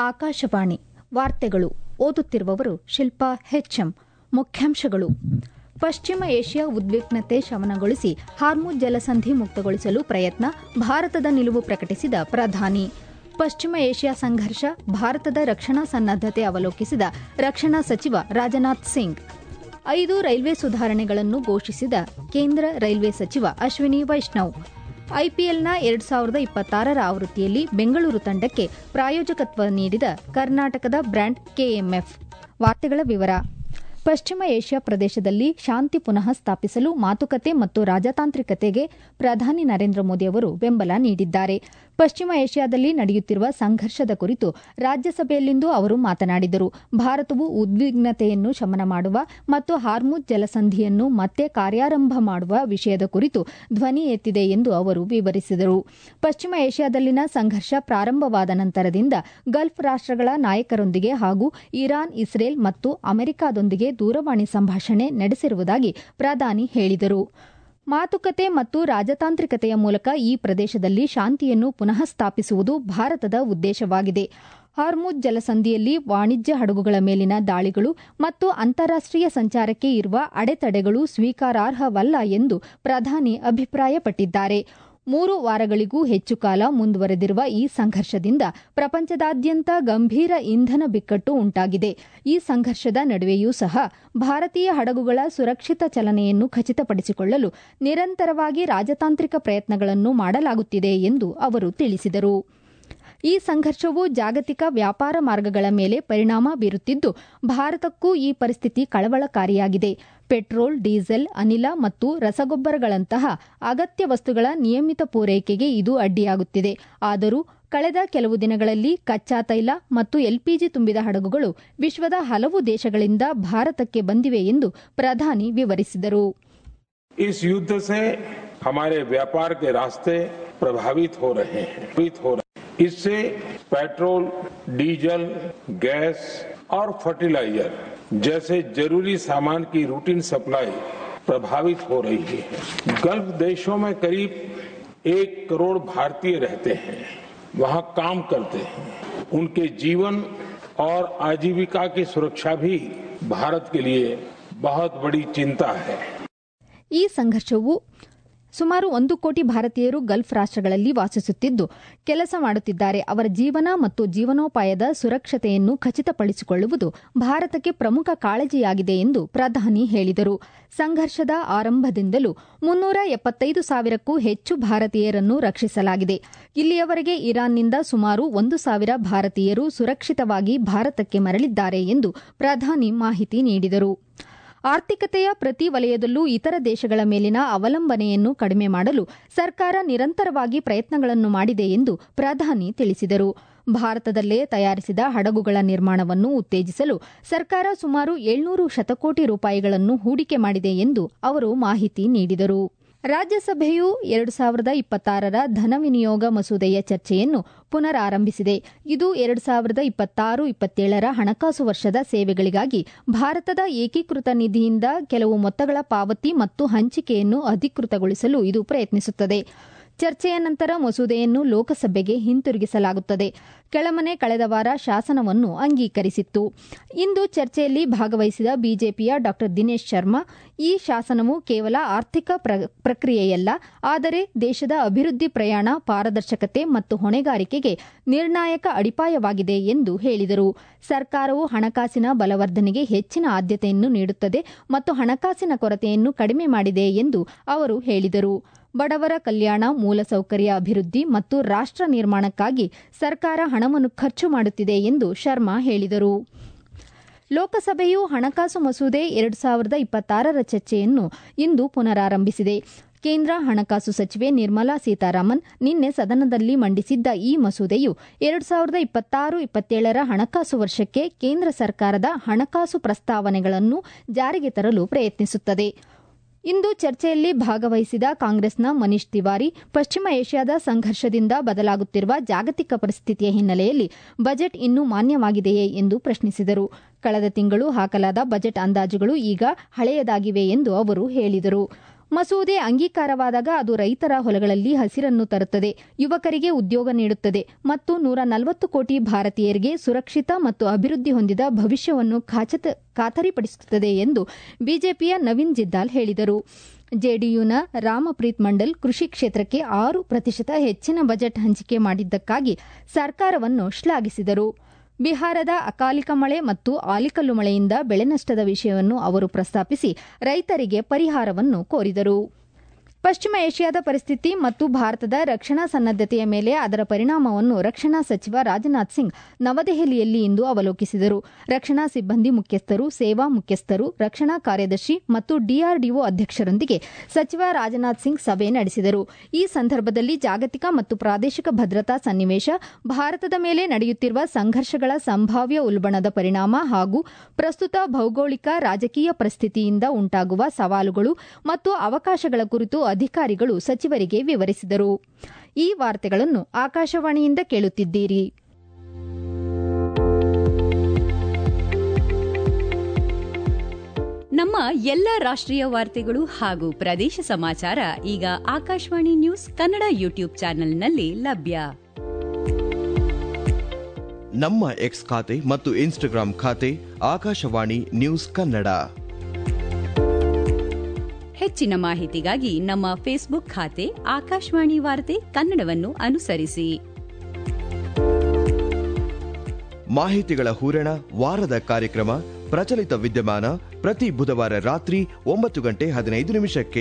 ಆಕಾಶವಾಣಿ ವಾರ್ತೆಗಳು ಓದುತ್ತಿರುವವರು ಶಿಲ್ಪಾ ಹೆಚ್ಎಂ ಮುಖ್ಯಾಂಶಗಳು ಪಶ್ಚಿಮ ಏಷ್ಯಾ ಉದ್ವಿಗ್ನತೆ ಶಮನಗೊಳಿಸಿ ಹಾರ್ಮುಜ್ ಜಲಸಂಧಿ ಮುಕ್ತಗೊಳಿಸಲು ಪ್ರಯತ್ನ ಭಾರತದ ನಿಲುವು ಪ್ರಕಟಿಸಿದ ಪ್ರಧಾನಿ ಪಶ್ಚಿಮ ಏಷ್ಯಾ ಸಂಘರ್ಷ ಭಾರತದ ರಕ್ಷಣಾ ಸನ್ನದ್ದತೆ ಅವಲೋಕಿಸಿದ ರಕ್ಷಣಾ ಸಚಿವ ರಾಜನಾಥ್ ಸಿಂಗ್ ಐದು ರೈಲ್ವೆ ಸುಧಾರಣೆಗಳನ್ನು ಘೋಷಿಸಿದ ಕೇಂದ್ರ ರೈಲ್ವೆ ಸಚಿವ ಅಶ್ವಿನಿ ವೈಷ್ಣವ್ ಐಪಿಎಲ್ನ ಎರಡು ಸಾವಿರದ ಇಪ್ಪತ್ತಾರರ ಆವೃತ್ತಿಯಲ್ಲಿ ಬೆಂಗಳೂರು ತಂಡಕ್ಕೆ ಪ್ರಾಯೋಜಕತ್ವ ನೀಡಿದ ಕರ್ನಾಟಕದ ಬ್ರ್ಯಾಂಡ್ ಕೆಎಂಎಫ್ ವಾರ್ತೆಗಳ ವಿವರ ಪಶ್ಚಿಮ ಏಷ್ಯಾ ಪ್ರದೇಶದಲ್ಲಿ ಶಾಂತಿ ಪುನಃ ಸ್ಥಾಪಿಸಲು ಮಾತುಕತೆ ಮತ್ತು ರಾಜತಾಂತ್ರಿಕತೆಗೆ ಪ್ರಧಾನಿ ನರೇಂದ್ರ ಮೋದಿ ಅವರು ಬೆಂಬಲ ನೀಡಿದ್ದಾರೆ ಪಶ್ಚಿಮ ಏಷ್ಯಾದಲ್ಲಿ ನಡೆಯುತ್ತಿರುವ ಸಂಘರ್ಷದ ಕುರಿತು ರಾಜ್ಯಸಭೆಯಲ್ಲಿಂದು ಅವರು ಮಾತನಾಡಿದರು ಭಾರತವು ಉದ್ವಿಗ್ನತೆಯನ್ನು ಶಮನ ಮಾಡುವ ಮತ್ತು ಹಾರ್ಮುಜ್ ಜಲಸಂಧಿಯನ್ನು ಮತ್ತೆ ಕಾರ್ಯಾರಂಭ ಮಾಡುವ ವಿಷಯದ ಕುರಿತು ಧ್ವನಿ ಎತ್ತಿದೆ ಎಂದು ಅವರು ವಿವರಿಸಿದರು ಪಶ್ಚಿಮ ಏಷ್ಯಾದಲ್ಲಿನ ಸಂಘರ್ಷ ಪ್ರಾರಂಭವಾದ ನಂತರದಿಂದ ಗಲ್ಫ್ ರಾಷ್ಟಗಳ ನಾಯಕರೊಂದಿಗೆ ಹಾಗೂ ಇರಾನ್ ಇಸ್ರೇಲ್ ಮತ್ತು ಅಮೆರಿಕಾದೊಂದಿಗೆ ದೂರವಾಣಿ ಸಂಭಾಷಣೆ ನಡೆಸಿರುವುದಾಗಿ ಪ್ರಧಾನಿ ಹೇಳಿದರು ಮಾತುಕತೆ ಮತ್ತು ರಾಜತಾಂತ್ರಿಕತೆಯ ಮೂಲಕ ಈ ಪ್ರದೇಶದಲ್ಲಿ ಶಾಂತಿಯನ್ನು ಪುನಃ ಸ್ಥಾಪಿಸುವುದು ಭಾರತದ ಉದ್ದೇಶವಾಗಿದೆ ಹಾರ್ಮುಜ್ ಜಲಸಂಧಿಯಲ್ಲಿ ವಾಣಿಜ್ಯ ಹಡಗುಗಳ ಮೇಲಿನ ದಾಳಿಗಳು ಮತ್ತು ಅಂತಾರಾಷ್ಟೀಯ ಸಂಚಾರಕ್ಕೆ ಇರುವ ಅಡೆತಡೆಗಳು ಸ್ವೀಕಾರಾರ್ಹವಲ್ಲ ಎಂದು ಪ್ರಧಾನಿ ಅಭಿಪ್ರಾಯಪಟ್ಟಿದ್ದಾರೆ ಮೂರು ವಾರಗಳಿಗೂ ಹೆಚ್ಚು ಕಾಲ ಮುಂದುವರೆದಿರುವ ಈ ಸಂಘರ್ಷದಿಂದ ಪ್ರಪಂಚದಾದ್ಯಂತ ಗಂಭೀರ ಇಂಧನ ಬಿಕ್ಕಟ್ಟು ಉಂಟಾಗಿದೆ ಈ ಸಂಘರ್ಷದ ನಡುವೆಯೂ ಸಹ ಭಾರತೀಯ ಹಡಗುಗಳ ಸುರಕ್ಷಿತ ಚಲನೆಯನ್ನು ಖಚಿತಪಡಿಸಿಕೊಳ್ಳಲು ನಿರಂತರವಾಗಿ ರಾಜತಾಂತ್ರಿಕ ಪ್ರಯತ್ನಗಳನ್ನು ಮಾಡಲಾಗುತ್ತಿದೆ ಎಂದು ಅವರು ತಿಳಿಸಿದರು ಈ ಸಂಘರ್ಷವು ಜಾಗತಿಕ ವ್ಯಾಪಾರ ಮಾರ್ಗಗಳ ಮೇಲೆ ಪರಿಣಾಮ ಬೀರುತ್ತಿದ್ದು ಭಾರತಕ್ಕೂ ಈ ಪರಿಸ್ಥಿತಿ ಕಳವಳಕಾರಿಯಾಗಿದೆ ಪೆಟ್ರೋಲ್ ಡೀಸೆಲ್ ಅನಿಲ ಮತ್ತು ರಸಗೊಬ್ಬರಗಳಂತಹ ಅಗತ್ಯ ವಸ್ತುಗಳ ನಿಯಮಿತ ಪೂರೈಕೆಗೆ ಇದು ಅಡ್ಡಿಯಾಗುತ್ತಿದೆ ಆದರೂ ಕಳೆದ ಕೆಲವು ದಿನಗಳಲ್ಲಿ ಕಚ್ಚಾ ತೈಲ ಮತ್ತು ಎಲ್ಪಿಜಿ ತುಂಬಿದ ಹಡಗುಗಳು ವಿಶ್ವದ ಹಲವು ದೇಶಗಳಿಂದ ಭಾರತಕ್ಕೆ ಬಂದಿವೆ ಎಂದು ಪ್ರಧಾನಿ ವಿವರಿಸಿದರು इस युद्ध से हमारे व्यापार के रास्ते प्रभावित हो रहे हैं प्रभावित हो रहे हैं इससे पेट्रोल डीजल गैस और फर्टिलाइजर जैसे जरूरी सामान की रूटीन सप्लाई प्रभावित हो रही है गल्फ देशों में करीब एक करोड़ भारतीय रहते हैं वहां काम करते हैं उनके जीवन और आजीविका की सुरक्षा भी भारत के लिए बहुत बड़ी चिंता है ಈ ಸಂಘರ್ಷವು ಸುಮಾರು ಒಂದು ಕೋಟಿ ಭಾರತೀಯರು ಗಲ್ಫ್ ರಾಷ್ಟಗಳಲ್ಲಿ ವಾಸಿಸುತ್ತಿದ್ದು ಕೆಲಸ ಮಾಡುತ್ತಿದ್ದಾರೆ ಅವರ ಜೀವನ ಮತ್ತು ಜೀವನೋಪಾಯದ ಸುರಕ್ಷತೆಯನ್ನು ಖಚಿತಪಡಿಸಿಕೊಳ್ಳುವುದು ಭಾರತಕ್ಕೆ ಪ್ರಮುಖ ಕಾಳಜಿಯಾಗಿದೆ ಎಂದು ಪ್ರಧಾನಿ ಹೇಳಿದರು ಸಂಘರ್ಷದ ಆರಂಭದಿಂದಲೂ ಮುನ್ನೂರ ಎಪ್ಪತ್ತೈದು ಸಾವಿರಕ್ಕೂ ಹೆಚ್ಚು ಭಾರತೀಯರನ್ನು ರಕ್ಷಿಸಲಾಗಿದೆ ಇಲ್ಲಿಯವರೆಗೆ ಇರಾನ್ನಿಂದ ಸುಮಾರು ಒಂದು ಸಾವಿರ ಭಾರತೀಯರು ಸುರಕ್ಷಿತವಾಗಿ ಭಾರತಕ್ಕೆ ಮರಳಿದ್ದಾರೆ ಎಂದು ಪ್ರಧಾನಿ ಮಾಹಿತಿ ನೀಡಿದರು ಆರ್ಥಿಕತೆಯ ಪ್ರತಿ ವಲಯದಲ್ಲೂ ಇತರ ದೇಶಗಳ ಮೇಲಿನ ಅವಲಂಬನೆಯನ್ನು ಕಡಿಮೆ ಮಾಡಲು ಸರ್ಕಾರ ನಿರಂತರವಾಗಿ ಪ್ರಯತ್ನಗಳನ್ನು ಮಾಡಿದೆ ಎಂದು ಪ್ರಧಾನಿ ತಿಳಿಸಿದರು ಭಾರತದಲ್ಲೇ ತಯಾರಿಸಿದ ಹಡಗುಗಳ ನಿರ್ಮಾಣವನ್ನು ಉತ್ತೇಜಿಸಲು ಸರ್ಕಾರ ಸುಮಾರು ಏಳ್ನೂರು ಶತಕೋಟಿ ರೂಪಾಯಿಗಳನ್ನು ಹೂಡಿಕೆ ಮಾಡಿದೆ ಎಂದು ಅವರು ಮಾಹಿತಿ ನೀಡಿದರು ರಾಜ್ಯಸಭೆಯು ಎರಡು ಸಾವಿರದ ಇಪ್ಪತ್ತಾರರ ಧನ ವಿನಿಯೋಗ ಮಸೂದೆಯ ಚರ್ಚೆಯನ್ನು ಪುನರಾರಂಭಿಸಿದೆ ಇದು ಎರಡು ಸಾವಿರದ ಇಪ್ಪತ್ತಾರು ಇಪ್ಪತ್ತೇಳರ ಹಣಕಾಸು ವರ್ಷದ ಸೇವೆಗಳಿಗಾಗಿ ಭಾರತದ ಏಕೀಕೃತ ನಿಧಿಯಿಂದ ಕೆಲವು ಮೊತ್ತಗಳ ಪಾವತಿ ಮತ್ತು ಹಂಚಿಕೆಯನ್ನು ಅಧಿಕೃತಗೊಳಿಸಲು ಇದು ಪ್ರಯತ್ನಿಸುತ್ತದೆ ಚರ್ಚೆಯ ನಂತರ ಮಸೂದೆಯನ್ನು ಲೋಕಸಭೆಗೆ ಹಿಂತಿರುಗಿಸಲಾಗುತ್ತದೆ ಕೆಳಮನೆ ಕಳೆದ ವಾರ ಶಾಸನವನ್ನು ಅಂಗೀಕರಿಸಿತ್ತು ಇಂದು ಚರ್ಚೆಯಲ್ಲಿ ಭಾಗವಹಿಸಿದ ಬಿಜೆಪಿಯ ಡಾ ದಿನೇಶ್ ಶರ್ಮಾ ಈ ಶಾಸನವು ಕೇವಲ ಆರ್ಥಿಕ ಪ್ರಕ್ರಿಯೆಯಲ್ಲ ಆದರೆ ದೇಶದ ಅಭಿವೃದ್ಧಿ ಪ್ರಯಾಣ ಪಾರದರ್ಶಕತೆ ಮತ್ತು ಹೊಣೆಗಾರಿಕೆಗೆ ನಿರ್ಣಾಯಕ ಅಡಿಪಾಯವಾಗಿದೆ ಎಂದು ಹೇಳಿದರು ಸರ್ಕಾರವು ಹಣಕಾಸಿನ ಬಲವರ್ಧನೆಗೆ ಹೆಚ್ಚಿನ ಆದ್ಯತೆಯನ್ನು ನೀಡುತ್ತದೆ ಮತ್ತು ಹಣಕಾಸಿನ ಕೊರತೆಯನ್ನು ಕಡಿಮೆ ಮಾಡಿದೆ ಎಂದು ಅವರು ಹೇಳಿದರು ಬಡವರ ಕಲ್ಯಾಣ ಮೂಲಸೌಕರ್ಯ ಅಭಿವೃದ್ಧಿ ಮತ್ತು ರಾಷ್ಟ ನಿರ್ಮಾಣಕ್ಕಾಗಿ ಸರ್ಕಾರ ಹಣವನ್ನು ಖರ್ಚು ಮಾಡುತ್ತಿದೆ ಎಂದು ಶರ್ಮಾ ಹೇಳಿದರು ಲೋಕಸಭೆಯು ಹಣಕಾಸು ಮಸೂದೆ ಎರಡು ಸಾವಿರದ ಇಪ್ಪತ್ತಾರರ ಚರ್ಚೆಯನ್ನು ಇಂದು ಪುನರಾರಂಭಿಸಿದೆ ಕೇಂದ್ರ ಹಣಕಾಸು ಸಚಿವೆ ನಿರ್ಮಲಾ ಸೀತಾರಾಮನ್ ನಿನ್ನೆ ಸದನದಲ್ಲಿ ಮಂಡಿಸಿದ್ದ ಈ ಮಸೂದೆಯು ಎರಡು ಸಾವಿರದ ಇಪ್ಪತ್ತಾರು ಇಪ್ಪತ್ತೇಳರ ಹಣಕಾಸು ವರ್ಷಕ್ಕೆ ಕೇಂದ್ರ ಸರ್ಕಾರದ ಹಣಕಾಸು ಪ್ರಸ್ತಾವನೆಗಳನ್ನು ಜಾರಿಗೆ ತರಲು ಪ್ರಯತ್ನಿಸುತ್ತದೆ ಇಂದು ಚರ್ಚೆಯಲ್ಲಿ ಭಾಗವಹಿಸಿದ ಕಾಂಗ್ರೆಸ್ನ ಮನೀಶ್ ತಿವಾರಿ ಪಶ್ಚಿಮ ಏಷ್ಯಾದ ಸಂಘರ್ಷದಿಂದ ಬದಲಾಗುತ್ತಿರುವ ಜಾಗತಿಕ ಪರಿಸ್ಥಿತಿಯ ಹಿನ್ನೆಲೆಯಲ್ಲಿ ಬಜೆಟ್ ಇನ್ನೂ ಮಾನ್ಯವಾಗಿದೆಯೇ ಎಂದು ಪ್ರಶ್ನಿಸಿದರು ಕಳೆದ ತಿಂಗಳು ಹಾಕಲಾದ ಬಜೆಟ್ ಅಂದಾಜುಗಳು ಈಗ ಹಳೆಯದಾಗಿವೆ ಎಂದು ಅವರು ಹೇಳಿದರು ಮಸೂದೆ ಅಂಗೀಕಾರವಾದಾಗ ಅದು ರೈತರ ಹೊಲಗಳಲ್ಲಿ ಹಸಿರನ್ನು ತರುತ್ತದೆ ಯುವಕರಿಗೆ ಉದ್ಯೋಗ ನೀಡುತ್ತದೆ ಮತ್ತು ನೂರ ನಲವತ್ತು ಕೋಟಿ ಭಾರತೀಯರಿಗೆ ಸುರಕ್ಷಿತ ಮತ್ತು ಅಭಿವೃದ್ಧಿ ಹೊಂದಿದ ಭವಿಷ್ಯವನ್ನು ಖಾತರಿಪಡಿಸುತ್ತದೆ ಎಂದು ಬಿಜೆಪಿಯ ನವೀನ್ ಜಿದ್ದಾಲ್ ಹೇಳಿದರು ಜೆಡಿಯುನ ರಾಮಪ್ರೀತ್ ಮಂಡಲ್ ಕೃಷಿ ಕ್ಷೇತ್ರಕ್ಕೆ ಆರು ಪ್ರತಿಶತ ಹೆಚ್ಚಿನ ಬಜೆಟ್ ಹಂಚಿಕೆ ಮಾಡಿದ್ದಕ್ಕಾಗಿ ಸರ್ಕಾರವನ್ನು ಶ್ಲಾಘಿಸಿದರು ಬಿಹಾರದ ಅಕಾಲಿಕ ಮಳೆ ಮತ್ತು ಆಲಿಕಲ್ಲು ಮಳೆಯಿಂದ ಬೆಳೆ ನಷ್ಟದ ವಿಷಯವನ್ನು ಅವರು ಪ್ರಸ್ತಾಪಿಸಿ ರೈತರಿಗೆ ಪರಿಹಾರವನ್ನು ಕೋರಿದರು ಪಶ್ಚಿಮ ಏಷ್ಯಾದ ಪರಿಸ್ಥಿತಿ ಮತ್ತು ಭಾರತದ ರಕ್ಷಣಾ ಸನ್ನದ್ದತೆಯ ಮೇಲೆ ಅದರ ಪರಿಣಾಮವನ್ನು ರಕ್ಷಣಾ ಸಚಿವ ರಾಜನಾಥ್ ಸಿಂಗ್ ನವದೆಹಲಿಯಲ್ಲಿ ಇಂದು ಅವಲೋಕಿಸಿದರು ರಕ್ಷಣಾ ಸಿಬ್ಬಂದಿ ಮುಖ್ಯಸ್ಥರು ಸೇವಾ ಮುಖ್ಯಸ್ಥರು ರಕ್ಷಣಾ ಕಾರ್ಯದರ್ಶಿ ಮತ್ತು ಡಿಆರ್ಡಿಒ ಅಧ್ಯಕ್ಷರೊಂದಿಗೆ ಸಚಿವ ರಾಜನಾಥ್ ಸಿಂಗ್ ಸಭೆ ನಡೆಸಿದರು ಈ ಸಂದರ್ಭದಲ್ಲಿ ಜಾಗತಿಕ ಮತ್ತು ಪ್ರಾದೇಶಿಕ ಭದ್ರತಾ ಸನ್ನಿವೇಶ ಭಾರತದ ಮೇಲೆ ನಡೆಯುತ್ತಿರುವ ಸಂಘರ್ಷಗಳ ಸಂಭಾವ್ಯ ಉಲ್ಬಣದ ಪರಿಣಾಮ ಹಾಗೂ ಪ್ರಸ್ತುತ ಭೌಗೋಳಿಕ ರಾಜಕೀಯ ಪರಿಸ್ಥಿತಿಯಿಂದ ಉಂಟಾಗುವ ಸವಾಲುಗಳು ಮತ್ತು ಅವಕಾಶಗಳ ಕುರಿತು ಅಧಿಕಾರಿಗಳು ಸಚಿವರಿಗೆ ವಿವರಿಸಿದರು ಈ ವಾರ್ತೆಗಳನ್ನು ಆಕಾಶವಾಣಿಯಿಂದ ಕೇಳುತ್ತಿದ್ದೀರಿ ನಮ್ಮ ಎಲ್ಲ ರಾಷ್ಟ್ರೀಯ ವಾರ್ತೆಗಳು ಹಾಗೂ ಪ್ರದೇಶ ಸಮಾಚಾರ ಈಗ ಆಕಾಶವಾಣಿ ನ್ಯೂಸ್ ಕನ್ನಡ ಯೂಟ್ಯೂಬ್ ಚಾನೆಲ್ನಲ್ಲಿ ಲಭ್ಯ ನಮ್ಮ ಎಕ್ಸ್ ಖಾತೆ ಮತ್ತು ಇನ್ಸ್ಟಾಗ್ರಾಂ ಖಾತೆ ಆಕಾಶವಾಣಿ ನ್ಯೂಸ್ ಕನ್ನಡ ಹೆಚ್ಚಿನ ಮಾಹಿತಿಗಾಗಿ ನಮ್ಮ ಫೇಸ್ಬುಕ್ ಖಾತೆ ಆಕಾಶವಾಣಿ ವಾರ್ತೆ ಕನ್ನಡವನ್ನು ಅನುಸರಿಸಿ ಮಾಹಿತಿಗಳ ಹೂರಣ ವಾರದ ಕಾರ್ಯಕ್ರಮ ಪ್ರಚಲಿತ ವಿದ್ಯಮಾನ ಪ್ರತಿ ಬುಧವಾರ ರಾತ್ರಿ ಒಂಬತ್ತು ಗಂಟೆ ಹದಿನೈದು ನಿಮಿಷಕ್ಕೆ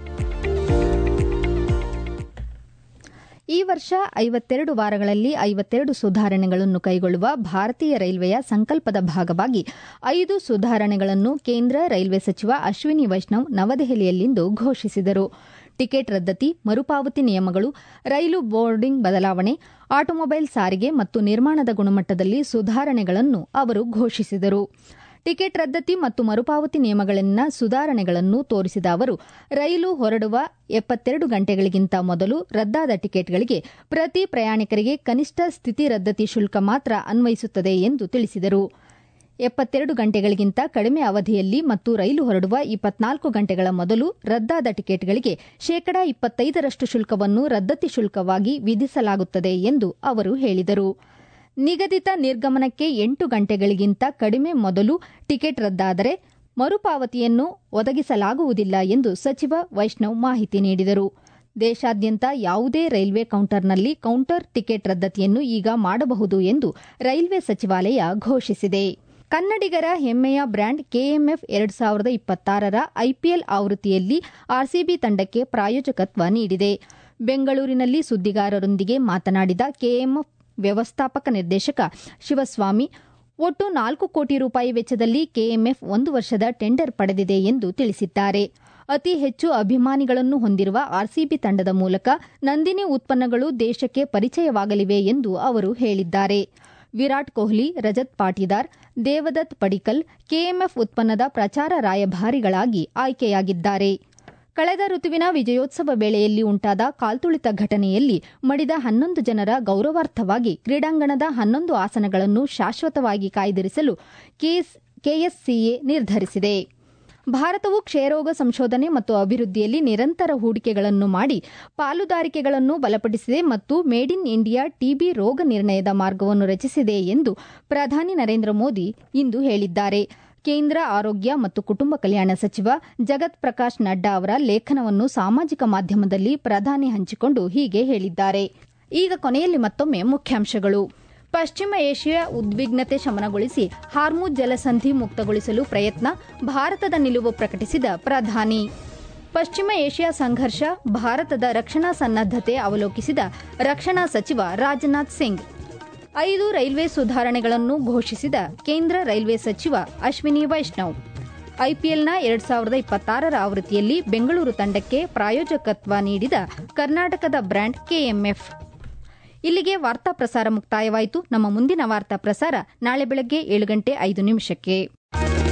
ಈ ವರ್ಷ ಐವತ್ತೆರಡು ವಾರಗಳಲ್ಲಿ ಐವತ್ತೆರಡು ಸುಧಾರಣೆಗಳನ್ನು ಕೈಗೊಳ್ಳುವ ಭಾರತೀಯ ರೈಲ್ವೆಯ ಸಂಕಲ್ಪದ ಭಾಗವಾಗಿ ಐದು ಸುಧಾರಣೆಗಳನ್ನು ಕೇಂದ್ರ ರೈಲ್ವೆ ಸಚಿವ ಅಶ್ವಿನಿ ವೈಷ್ಣವ್ ನವದೆಹಲಿಯಲ್ಲಿಂದು ಘೋಷಿಸಿದರು ಟಿಕೆಟ್ ರದ್ದತಿ ಮರುಪಾವತಿ ನಿಯಮಗಳು ರೈಲು ಬೋರ್ಡಿಂಗ್ ಬದಲಾವಣೆ ಆಟೋಮೊಬೈಲ್ ಸಾರಿಗೆ ಮತ್ತು ನಿರ್ಮಾಣದ ಗುಣಮಟ್ಟದಲ್ಲಿ ಸುಧಾರಣೆಗಳನ್ನು ಅವರು ಘೋಷಿಸಿದರು ಟಿಕೆಟ್ ರದ್ದತಿ ಮತ್ತು ಮರುಪಾವತಿ ನಿಯಮಗಳಲ್ಲಿನ ಸುಧಾರಣೆಗಳನ್ನು ತೋರಿಸಿದ ಅವರು ರೈಲು ಹೊರಡುವ ಎಪ್ಪತ್ತೆರಡು ಗಂಟೆಗಳಿಗಿಂತ ಮೊದಲು ರದ್ದಾದ ಟಿಕೆಟ್ಗಳಿಗೆ ಪ್ರತಿ ಪ್ರಯಾಣಿಕರಿಗೆ ಕನಿಷ್ಠ ಸ್ಥಿತಿ ರದ್ದತಿ ಶುಲ್ಕ ಮಾತ್ರ ಅನ್ವಯಿಸುತ್ತದೆ ಎಂದು ತಿಳಿಸಿದರು ಎಪ್ಪತ್ತೆರಡು ಗಂಟೆಗಳಿಗಿಂತ ಕಡಿಮೆ ಅವಧಿಯಲ್ಲಿ ಮತ್ತು ರೈಲು ಹೊರಡುವ ಇಪ್ಪತ್ನಾಲ್ಕು ಗಂಟೆಗಳ ಮೊದಲು ರದ್ದಾದ ಟಿಕೆಟ್ಗಳಿಗೆ ಶೇಕಡಾ ಇಪ್ಪತ್ತೈದರಷ್ಟು ಶುಲ್ಕವನ್ನು ರದ್ದತಿ ಶುಲ್ಕವಾಗಿ ವಿಧಿಸಲಾಗುತ್ತದೆ ಎಂದು ಅವರು ಹೇಳಿದರು ನಿಗದಿತ ನಿರ್ಗಮನಕ್ಕೆ ಎಂಟು ಗಂಟೆಗಳಿಗಿಂತ ಕಡಿಮೆ ಮೊದಲು ಟಿಕೆಟ್ ರದ್ದಾದರೆ ಮರುಪಾವತಿಯನ್ನು ಒದಗಿಸಲಾಗುವುದಿಲ್ಲ ಎಂದು ಸಚಿವ ವೈಷ್ಣವ್ ಮಾಹಿತಿ ನೀಡಿದರು ದೇಶಾದ್ಯಂತ ಯಾವುದೇ ರೈಲ್ವೆ ಕೌಂಟರ್ನಲ್ಲಿ ಕೌಂಟರ್ ಟಿಕೆಟ್ ರದ್ದತಿಯನ್ನು ಈಗ ಮಾಡಬಹುದು ಎಂದು ರೈಲ್ವೆ ಸಚಿವಾಲಯ ಘೋಷಿಸಿದೆ ಕನ್ನಡಿಗರ ಹೆಮ್ಮೆಯ ಬ್ರ್ಯಾಂಡ್ ಕೆಎಂಎಫ್ ಎರಡು ಸಾವಿರದ ಇಪ್ಪತ್ತಾರರ ಐಪಿಎಲ್ ಆವೃತ್ತಿಯಲ್ಲಿ ಆರ್ಸಿಬಿ ತಂಡಕ್ಕೆ ಪ್ರಾಯೋಜಕತ್ವ ನೀಡಿದೆ ಬೆಂಗಳೂರಿನಲ್ಲಿ ಸುದ್ದಿಗಾರರೊಂದಿಗೆ ಮಾತನಾಡಿದ ಕೆಎಂಎಫ್ ವ್ಯವಸ್ಥಾಪಕ ನಿರ್ದೇಶಕ ಶಿವಸ್ವಾಮಿ ಒಟ್ಟು ನಾಲ್ಕು ಕೋಟಿ ರೂಪಾಯಿ ವೆಚ್ಚದಲ್ಲಿ ಕೆಎಂಎಫ್ ಒಂದು ವರ್ಷದ ಟೆಂಡರ್ ಪಡೆದಿದೆ ಎಂದು ತಿಳಿಸಿದ್ದಾರೆ ಅತಿ ಹೆಚ್ಚು ಅಭಿಮಾನಿಗಳನ್ನು ಹೊಂದಿರುವ ಆರ್ಸಿಬಿ ತಂಡದ ಮೂಲಕ ನಂದಿನಿ ಉತ್ಪನ್ನಗಳು ದೇಶಕ್ಕೆ ಪರಿಚಯವಾಗಲಿವೆ ಎಂದು ಅವರು ಹೇಳಿದ್ದಾರೆ ವಿರಾಟ್ ಕೊಹ್ಲಿ ರಜತ್ ಪಾಟಿದಾರ್ ದೇವದತ್ ಪಡಿಕಲ್ ಕೆಎಂಎಫ್ ಉತ್ಪನ್ನದ ಪ್ರಚಾರ ರಾಯಭಾರಿಗಳಾಗಿ ಆಯ್ಕೆಯಾಗಿದ್ದಾರೆ ಕಳೆದ ಋತುವಿನ ವಿಜಯೋತ್ಸವ ವೇಳೆಯಲ್ಲಿ ಉಂಟಾದ ಕಾಲ್ತುಳಿತ ಘಟನೆಯಲ್ಲಿ ಮಡಿದ ಹನ್ನೊಂದು ಜನರ ಗೌರವಾರ್ಥವಾಗಿ ಕ್ರೀಡಾಂಗಣದ ಹನ್ನೊಂದು ಆಸನಗಳನ್ನು ಶಾಶ್ವತವಾಗಿ ಕಾಯ್ದಿರಿಸಲು ಕೆಎಸ್ಸಿಎ ನಿರ್ಧರಿಸಿದೆ ಭಾರತವು ಕ್ಷಯರೋಗ ಸಂಶೋಧನೆ ಮತ್ತು ಅಭಿವೃದ್ಧಿಯಲ್ಲಿ ನಿರಂತರ ಹೂಡಿಕೆಗಳನ್ನು ಮಾಡಿ ಪಾಲುದಾರಿಕೆಗಳನ್ನು ಬಲಪಡಿಸಿದೆ ಮತ್ತು ಮೇಡ್ ಇನ್ ಇಂಡಿಯಾ ಟಿಬಿ ರೋಗ ನಿರ್ಣಯದ ಮಾರ್ಗವನ್ನು ರಚಿಸಿದೆ ಎಂದು ಪ್ರಧಾನಿ ನರೇಂದ್ರ ಮೋದಿ ಇಂದು ಹೇಳಿದ್ದಾರೆ ಕೇಂದ್ರ ಆರೋಗ್ಯ ಮತ್ತು ಕುಟುಂಬ ಕಲ್ಯಾಣ ಸಚಿವ ಜಗತ್ ಪ್ರಕಾಶ್ ನಡ್ಡಾ ಅವರ ಲೇಖನವನ್ನು ಸಾಮಾಜಿಕ ಮಾಧ್ಯಮದಲ್ಲಿ ಪ್ರಧಾನಿ ಹಂಚಿಕೊಂಡು ಹೀಗೆ ಹೇಳಿದ್ದಾರೆ ಈಗ ಕೊನೆಯಲ್ಲಿ ಮತ್ತೊಮ್ಮೆ ಮುಖ್ಯಾಂಶಗಳು ಪಶ್ಚಿಮ ಏಷ್ಯಾ ಉದ್ವಿಗ್ನತೆ ಶಮನಗೊಳಿಸಿ ಹಾರ್ಮುಜ್ ಜಲಸಂಧಿ ಮುಕ್ತಗೊಳಿಸಲು ಪ್ರಯತ್ನ ಭಾರತದ ನಿಲುವು ಪ್ರಕಟಿಸಿದ ಪ್ರಧಾನಿ ಪಶ್ಚಿಮ ಏಷ್ಯಾ ಸಂಘರ್ಷ ಭಾರತದ ರಕ್ಷಣಾ ಸನ್ನದ್ದತೆ ಅವಲೋಕಿಸಿದ ರಕ್ಷಣಾ ಸಚಿವ ರಾಜನಾಥ್ ಸಿಂಗ್ ಐದು ರೈಲ್ವೆ ಸುಧಾರಣೆಗಳನ್ನು ಘೋಷಿಸಿದ ಕೇಂದ್ರ ರೈಲ್ವೆ ಸಚಿವ ಅಶ್ವಿನಿ ವೈಷ್ಣವ್ ಐಪಿಎಲ್ನ ಎರಡ್ ಸಾವಿರದ ಇಪ್ಪತ್ತಾರರ ಆವೃತ್ತಿಯಲ್ಲಿ ಬೆಂಗಳೂರು ತಂಡಕ್ಕೆ ಪ್ರಾಯೋಜಕತ್ವ ನೀಡಿದ ಕರ್ನಾಟಕದ ಬ್ರ್ಯಾಂಡ್ ಕೆಎಂಎಫ್ ಇಲ್ಲಿಗೆ ವಾರ್ತಾ ಪ್ರಸಾರ ಮುಕ್ತಾಯವಾಯಿತು ನಮ್ಮ ಮುಂದಿನ ವಾರ್ತಾ ಪ್ರಸಾರ ನಾಳೆ ಬೆಳಗ್ಗೆ ಏಳು ಗಂಟೆ ಐದು ನಿಮಿಷಕ್ಕೆ